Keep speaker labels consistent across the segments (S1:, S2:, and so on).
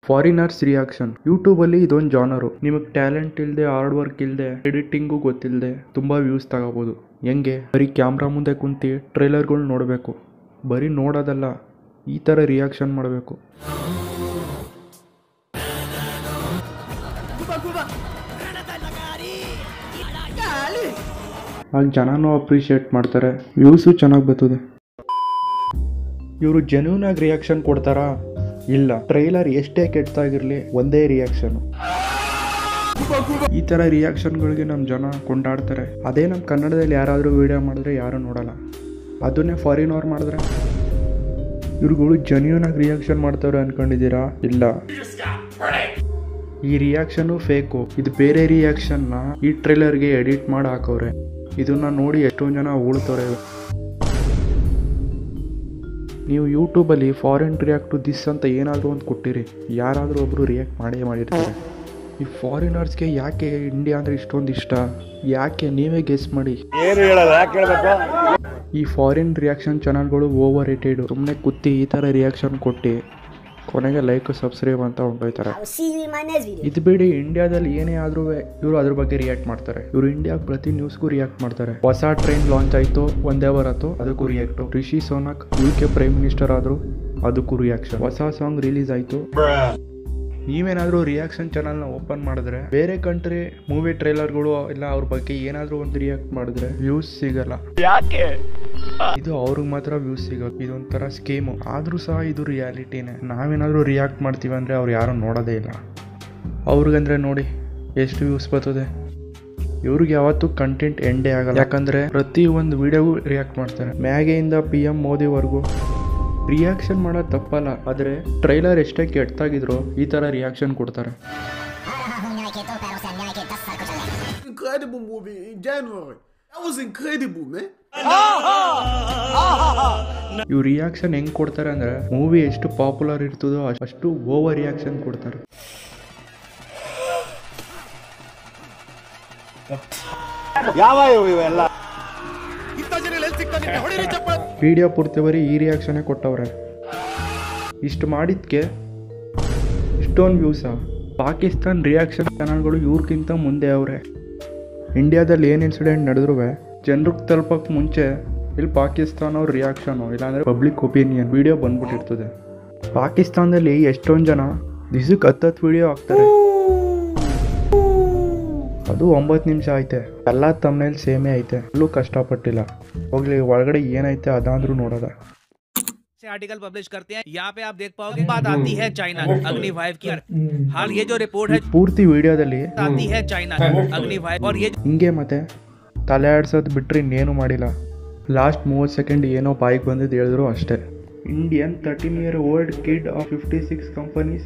S1: Foreigners reaction ಯೂಟ್ಯೂಬಲ್ಲಿ ಇದೊಂದು ಜಾನರು ನಿಮಗೆ ಟ್ಯಾಲೆಂಟ್ ಇಲ್ಲದೆ ಹಾರ್ಡ್ ವರ್ಕ್ ಇಲ್ಲದೆ ಎಡಿಟಿಂಗು ಗೊತ್ತಿಲ್ಲದೆ ತುಂಬ ವ್ಯೂಸ್ ತಗೋಬೋದು ಹೆಂಗೆ ಬರೀ ಕ್ಯಾಮ್ರಾ ಮುಂದೆ ಕುಂತು ಟ್ರೈಲರ್ಗಳು ನೋಡಬೇಕು ಬರೀ ನೋಡೋದಲ್ಲ ಈ ಥರ ರಿಯಾಕ್ಷನ್ ಮಾಡಬೇಕು ಆಗ ಜನನೂ ಅಪ್ರಿಷಿಯೇಟ್ ಮಾಡ್ತಾರೆ ವ್ಯೂಸು ಚೆನ್ನಾಗಿ ಬರ್ತದೆ ಇವರು ಜೆನ್ಯೂನ್ ಆಗಿ ರಿಯಾಕ್ಷನ್ ಕೊಡ್ತಾರಾ ಇಲ್ಲ ಟ್ರೈಲರ್ ಎಷ್ಟೇ ಕೆಟ್ಟದಾಗಿರ್ಲಿ ಒಂದೇ ರಿಯಾಕ್ಷನ್ ಈ ಥರ ರಿಯಾಕ್ಷನ್ಗಳಿಗೆ ನಮ್ಮ ಜನ ಕೊಂಡಾಡ್ತಾರೆ ಅದೇ ನಮ್ಮ ಕನ್ನಡದಲ್ಲಿ ಯಾರಾದರೂ ವಿಡಿಯೋ ಮಾಡಿದ್ರೆ ಯಾರು ನೋಡಲ್ಲ ಅದನ್ನೇ ಫಾರಿನ್ ಅವ್ರು ಮಾಡಿದ್ರೆ ಇವ್ರುಗಳು ಜೆನ್ಯೂನ್ ಆಗಿ ರಿಯಾಕ್ಷನ್ ಮಾಡ್ತಾರೆ ಅನ್ಕೊಂಡಿದ್ದೀರಾ ಇಲ್ಲ ಈ ರಿಯಾಕ್ಷನು ಫೇಕು ಇದು ಬೇರೆ ರಿಯಾಕ್ಷನ್ನ ಈ ಟ್ರೈಲರ್ಗೆ ಎಡಿಟ್ ಮಾಡಿ ಹಾಕವ್ರೆ ಇದನ್ನ ನೋಡಿ ಎಷ್ಟೊಂದು ಜನ ಉಳ್ತವ್ರೆ ನೀವು ಯೂಟ್ಯೂಬಲ್ಲಿ ಫಾರಿನ್ ರಿಯಾಕ್ಟ್ ಟು ದಿಸ್ ಅಂತ ಏನಾದರೂ ಒಂದು ಕೊಟ್ಟಿರಿ ಯಾರಾದರೂ ಒಬ್ಬರು ರಿಯಾಕ್ಟ್ ಮಾಡೇ ಮಾಡಿರ್ತಾರೆ ಈ ಫಾರಿನರ್ಸ್ಗೆ ಯಾಕೆ ಇಂಡಿಯಾ ಅಂದರೆ ಇಷ್ಟೊಂದು ಇಷ್ಟ ಯಾಕೆ ನೀವೇ ಗೆಸ್ ಮಾಡಿ
S2: ಏನು ಹೇಳಲ್ಲ ಯಾಕೆ ಹೇಳ್ಬೇಕು
S1: ಈ ಫಾರಿನ್ ರಿಯಾಕ್ಷನ್ ಚಾನಲ್ಗಳು ಓವರ್ ರೇಟೆಡ್ ಸುಮ್ಮನೆ ಕುತ್ತಿ ಈ ಥರ ರಿಯಾಕ್ಷನ್ ಕೊಟ್ಟು ಕೊನೆಗೆ ಲೈಕ್ ಸಬ್ಸ್ಕ್ರೈಬ್ ಅಂತ ಹೊಂಟೋಯ್ತಾರೆ
S3: I'll see you in my next video.
S1: ಇದು ಬಿಡಿ ಇಂಡಿಯಾದಲ್ಲಿ ಏನೇ ಆದ್ರೂ ಇವರು ಅದ್ರ ಬಗ್ಗೆ ರಿಯಾಕ್ಟ್ ಮಾಡ್ತಾರೆ ಇವರು ಇಂಡಿಯಾ ಪ್ರತಿ ನ್ಯೂಸ್ಗೂ ರಿಯಾಕ್ಟ್ ಮಾಡ್ತಾರೆ ಹೊಸ ಟ್ರೈನ್ ಲಾಂಚ್ ಆಯ್ತು ಒಂದೇ ಬರತ್ತು ಅದಕ್ಕೂ react Rishi Sunak U K prime minister ಆದ್ರು ಅದಕ್ಕೂ ರಿಯಾಕ್ಷನ್ ಹೊಸ ಸಾಂಗ್ ರಿಲೀಸ್ ಆಯ್ತು ನೀವೇನಾದ್ರೂ ರಿಯಾಕ್ಷನ್ ಚಾನಲ್ನ ಓಪನ್ ಮಾಡಿದ್ರೆ ಬೇರೆ ಕಂಟ್ರಿ ಮೂವಿ ಟ್ರೈಲರ್ಗಳು ಇಲ್ಲ ಅವ್ರ ಬಗ್ಗೆ ಏನಾದ್ರೂ ಒಂದು ರಿಯಾಕ್ಟ್ ಮಾಡಿದ್ರೆ ವ್ಯೂಸ್ ಸಿಗಲ್ಲ
S2: ಯಾಕೆ
S1: ಇದು ಅವ್ರಿಗೆ ಮಾತ್ರ ವ್ಯೂಸ್ ಸಿಗೋದು ಇದೊಂಥರ ಸ್ಕೀಮು ಆದರೂ ಸಹ ಇದು ರಿಯಾಲಿಟಿನೇ ನಾವೇನಾದರೂ ರಿಯಾಕ್ಟ್ ಮಾಡ್ತೀವಿ ಅಂದರೆ ಅವ್ರು ಯಾರೂ ನೋಡೋದೇ ಇಲ್ಲ ಅವ್ರಿಗಂದ್ರೆ ನೋಡಿ ಎಷ್ಟು ವ್ಯೂಸ್ ಬರ್ತದೆ ಇವ್ರಿಗೆ ಯಾವತ್ತೂ ಕಂಟೆಂಟ್ ಎಂಡೇ ಆಗಲ್ಲ ಯಾಕಂದರೆ ಪ್ರತಿ ಒಂದು ವಿಡಿಯೋಗೂ ರಿಯಾಕ್ಟ್ ಮಾಡ್ತಾರೆ ಮ್ಯಾಗೆಯಿಂದ ಪಿ ಎಮ್ ಮೋದಿವರೆಗೂ ರಿಯಾಕ್ಷನ್ ಮಾಡೋದು ತಪ್ಪಲ್ಲ ಆದರೆ ಟ್ರೈಲರ್ ಎಷ್ಟೇ ಕೆಟ್ಟದಾಗಿದ್ರು ಈ ಥರ ರಿಯಾಕ್ಷನ್ ಕೊಡ್ತಾರೆ
S4: incredible movie in January. That was incredible, man.
S1: ಇವು ರಿಯಾಕ್ಷನ್ ಹೆಂಗೆ ಕೊಡ್ತಾರೆ ಅಂದರೆ ಮೂವಿ ಎಷ್ಟು ಪಾಪ್ಯುಲರ್ ಇರ್ತದೋ ಅಷ್ಟು ಓವರ್ ರಿಯಾಕ್ಷನ್ ಕೊಡ್ತಾರೆ
S2: ಯಾವ ಇವು ಇವೆಲ್ಲ
S1: ವಿಡಿಯೋ ಪೂರ್ತಿ ಬರೀ ಈ ರಿಯಾಕ್ಷನೇ ಕೊಟ್ಟವ್ರೆ ಇಷ್ಟು ಮಾಡಿದ್ಕೆ ಇಷ್ಟೊಂದು ವ್ಯೂಸಾ ಪಾಕಿಸ್ತಾನ್ ರಿಯಾಕ್ಷನ್ ಚಾನಲ್ಗಳು ಇವ್ರಿಗಿಂತ ಮುಂದೆ ಅವರೆ ಇಂಡಿಯಾದಲ್ಲಿ ಏನು ಇನ್ಸಿಡೆಂಟ್ ನಡೆದ್ರೂ ಜನರಿಗೆ ತಲುಪಕ್ಕೆ ಮುಂಚೆ ಇಲ್ಲಿ ಪಾಕಿಸ್ತಾನ ಅವ್ರ ರಿಯಾಕ್ಷನು ಇಲ್ಲಾಂದರೆ ಪಬ್ಲಿಕ್ ಒಪಿನಿಯನ್ ವಿಡಿಯೋ ಬಂದ್ಬಿಟ್ಟಿರ್ತದೆ ಪಾಕಿಸ್ತಾನದಲ್ಲಿ ಎಷ್ಟೊಂದು ಜನ ದಿಸಕ್ಕೆ ಹತ್ತತ್ತು ವಿಡಿಯೋ ಹಾಕ್ತಾರೆ ಅದು ಒಂಬತ್ತು ನಿಮಿಷ ಐತೆ ಎಲ್ಲ ತಮ್ಮನೇಲಿ ಸೇಮೇ ಐತೆ ಅಲ್ಲೂ ಕಷ್ಟಪಟ್ಟಿಲ್ಲ ಹೋಗ್ಲಿ ಒಳಗಡೆ ಏನೈತೆ ಅದಾದ್ರೂ ನೋಡೋದ
S5: से आर्टिकल पब्लिश करते हैं यहाँ पे आप देख पाओगे बात आती है चाइना अग्नि वाइव की हाल ये जो रिपोर्ट है
S1: ಪೂರ್ತಿ ವಿಡಿಯೋದಲ್ಲಿ
S5: आती है चाइना अग्नि वाइव और ये
S1: ಹಿಂಗೆ ಮತ್ತೆ ತಲೆ ಆಡ್ಸೋದು ಬಿಟ್ಟರೆ ಇನ್ನೇನು ಮಾಡಿಲ್ಲ ಲಾಸ್ಟ್ ಮೂವತ್ತು ಸೆಕೆಂಡ್ ಏನೋ ಬಾಯಿಗೆ ಬಂದಿದ್ದು ಹೇಳಿದ್ರು ಅಷ್ಟೇ Indian thirteen year old kid of fifty six companies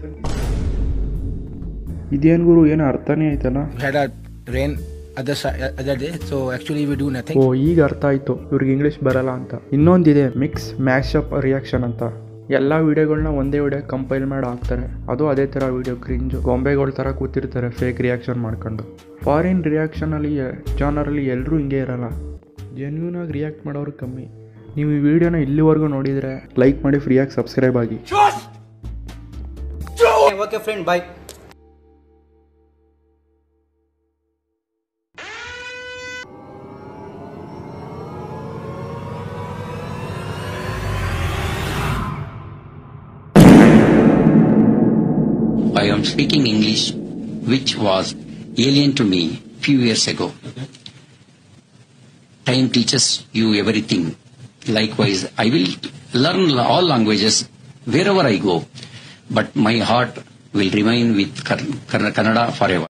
S1: ಇದೇನು ಗುರು ಏನು ಅರ್ಥನೇ ಆಯ್ತಲ್ಲ
S6: had a rain other side other day so actually we do nothing
S1: ಓ ಈಗ ಅರ್ಥ ಆಯ್ತು ಇವ್ರಿಗೆ ಇಂಗ್ಲೀಷ್ ಬರಲ್ಲ ಅಂತ ಇನ್ನೊಂದಿದೆ ಮಿಕ್ಸ್ ಮ್ಯಾಶಪ್ ರಿಯಾಕ್ಷನ್ ಅಂತ ಎಲ್ಲ ವಿಡಿಯೋಗಳನ್ನ ಒಂದೇ ವಿಡಿಯೋ ಕಂಪೈಲ್ ಮಾಡಿ ಹಾಕ್ತಾರೆ ಅದು ಅದೇ ಥರ ವಿಡಿಯೋ ಕ್ರಿಂಜು ಗೊಂಬೆಗಳ ಥರ ಕೂತಿರ್ತಾರೆ ಫೇಕ್ ರಿಯಾಕ್ಷನ್ ಮಾಡ್ಕೊಂಡು ಫಾರಿನ್ ರಿಯಾಕ್ಷನಲ್ಲಿ ಜಾನರಲ್ಲಿ ಎಲ್ಲರೂ ಹಿಂಗೆ ಇರಲ್ಲ ಜೆನ್ಯೂನ್ ಆಗಿ ರಿಯಾಕ್ಟ್ ಮಾಡೋರು ಕಮ್ಮಿ ನೀವು ಈ ವಿಡಿಯೋನ ಇಲ್ಲಿವರೆಗೂ ನೋಡಿದರೆ ಲೈಕ್ ಮಾಡಿ ಫ್ರೀಯಾಗಿ ಸಬ್ಸ್ಕ್ರೈಬ್ ಆಗಿ
S6: okay friend bye
S7: I am speaking English, which was alien to me few years ago. Time teaches you everything. Likewise, I will learn all languages wherever I go, but my heart will remain with Kar- Kar- Kannada forever.